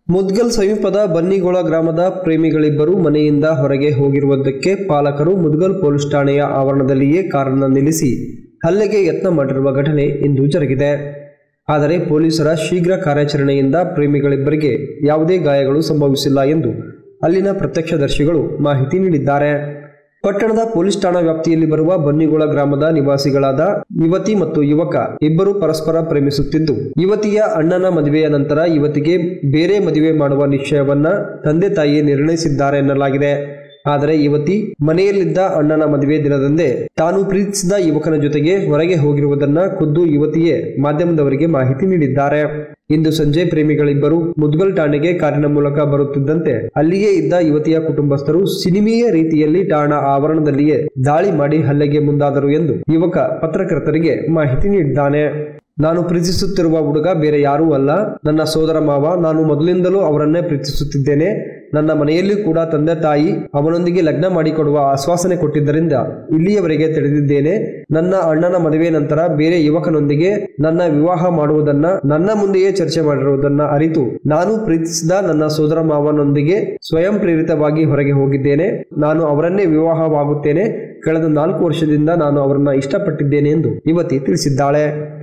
ಮುದ್ಗಲ್ ಸಮೀಪದ ಬನ್ನಿಗೋಳ ಗ್ರಾಮದ ಪ್ರೇಮಿಗಳಿಬ್ಬರು ಮನೆಯಿಂದ ಹೊರಗೆ ಹೋಗಿರುವುದಕ್ಕೆ ಪಾಲಕರು ಮುದ್ಗಲ್ ಪೊಲೀಸ್ ಠಾಣೆಯ ಆವರಣದಲ್ಲಿಯೇ ಕಾರನ್ನು ನಿಲ್ಲಿಸಿ ಹಲ್ಲೆಗೆ ಯತ್ನ ಮಾಡಿರುವ ಘಟನೆ ಇಂದು ಜರುಗಿದೆ ಆದರೆ ಪೊಲೀಸರ ಶೀಘ್ರ ಕಾರ್ಯಾಚರಣೆಯಿಂದ ಪ್ರೇಮಿಗಳಿಬ್ಬರಿಗೆ ಯಾವುದೇ ಗಾಯಗಳು ಸಂಭವಿಸಿಲ್ಲ ಎಂದು ಅಲ್ಲಿನ ಪ್ರತ್ಯಕ್ಷದರ್ಶಿಗಳು ಮಾಹಿತಿ ನೀಡಿದ್ದಾರೆ ಪಟ್ಟಣದ ಪೊಲೀಸ್ ಠಾಣಾ ವ್ಯಾಪ್ತಿಯಲ್ಲಿ ಬರುವ ಬನ್ನಿಗೋಳ ಗ್ರಾಮದ ನಿವಾಸಿಗಳಾದ ಯುವತಿ ಮತ್ತು ಯುವಕ ಇಬ್ಬರು ಪರಸ್ಪರ ಪ್ರೇಮಿಸುತ್ತಿದ್ದು ಯುವತಿಯ ಅಣ್ಣನ ಮದುವೆಯ ನಂತರ ಯುವತಿಗೆ ಬೇರೆ ಮದುವೆ ಮಾಡುವ ನಿಶ್ಚಯವನ್ನ ತಂದೆ ತಾಯಿ ನಿರ್ಣಯಿಸಿದ್ದಾರೆ ಎನ್ನಲಾಗಿದೆ ಆದರೆ ಯುವತಿ ಮನೆಯಲ್ಲಿದ್ದ ಅಣ್ಣನ ಮದುವೆ ದಿನದಂದೇ ತಾನು ಪ್ರೀತಿಸಿದ ಯುವಕನ ಜೊತೆಗೆ ಹೊರಗೆ ಹೋಗಿರುವುದನ್ನ ಖುದ್ದು ಯುವತಿಯೇ ಮಾಧ್ಯಮದವರಿಗೆ ಮಾಹಿತಿ ನೀಡಿದ್ದಾರೆ ಇಂದು ಸಂಜೆ ಪ್ರೇಮಿಗಳಿಬ್ಬರು ಮುದ್ಗಲ್ ಠಾಣೆಗೆ ಕಾರಿನ ಮೂಲಕ ಬರುತ್ತಿದ್ದಂತೆ ಅಲ್ಲಿಯೇ ಇದ್ದ ಯುವತಿಯ ಕುಟುಂಬಸ್ಥರು ಸಿನಿಮೀಯ ರೀತಿಯಲ್ಲಿ ಠಾಣಾ ಆವರಣದಲ್ಲಿಯೇ ದಾಳಿ ಮಾಡಿ ಹಲ್ಲೆಗೆ ಮುಂದಾದರು ಎಂದು ಯುವಕ ಪತ್ರಕರ್ತರಿಗೆ ಮಾಹಿತಿ ನೀಡಿದ್ದಾನೆ ನಾನು ಪ್ರೀತಿಸುತ್ತಿರುವ ಹುಡುಗ ಬೇರೆ ಯಾರೂ ಅಲ್ಲ ನನ್ನ ಸೋದರ ಮಾವ ನಾನು ಮೊದಲಿಂದಲೂ ಅವರನ್ನೇ ಪ್ರೀತಿಸುತ್ತಿದ್ದೇನೆ ನನ್ನ ಮನೆಯಲ್ಲಿ ಕೂಡ ತಂದೆ ತಾಯಿ ಅವನೊಂದಿಗೆ ಲಗ್ನ ಮಾಡಿಕೊಡುವ ಆಶ್ವಾಸನೆ ಕೊಟ್ಟಿದ್ದರಿಂದ ಇಲ್ಲಿಯವರೆಗೆ ತಿಳಿದಿದ್ದೇನೆ ನನ್ನ ಅಣ್ಣನ ಮದುವೆ ನಂತರ ಬೇರೆ ಯುವಕನೊಂದಿಗೆ ನನ್ನ ವಿವಾಹ ಮಾಡುವುದನ್ನ ನನ್ನ ಮುಂದೆಯೇ ಚರ್ಚೆ ಮಾಡಿರುವುದನ್ನ ಅರಿತು ನಾನು ಪ್ರೀತಿಸಿದ ನನ್ನ ಸೋದರ ಮಾವನೊಂದಿಗೆ ಸ್ವಯಂ ಪ್ರೇರಿತವಾಗಿ ಹೊರಗೆ ಹೋಗಿದ್ದೇನೆ ನಾನು ಅವರನ್ನೇ ವಿವಾಹವಾಗುತ್ತೇನೆ ಕಳೆದ ನಾಲ್ಕು ವರ್ಷದಿಂದ ನಾನು ಅವರನ್ನ ಇಷ್ಟಪಟ್ಟಿದ್ದೇನೆ ಎಂದು ಯುವತಿ ತಿಳಿಸಿದ್ದಾಳೆ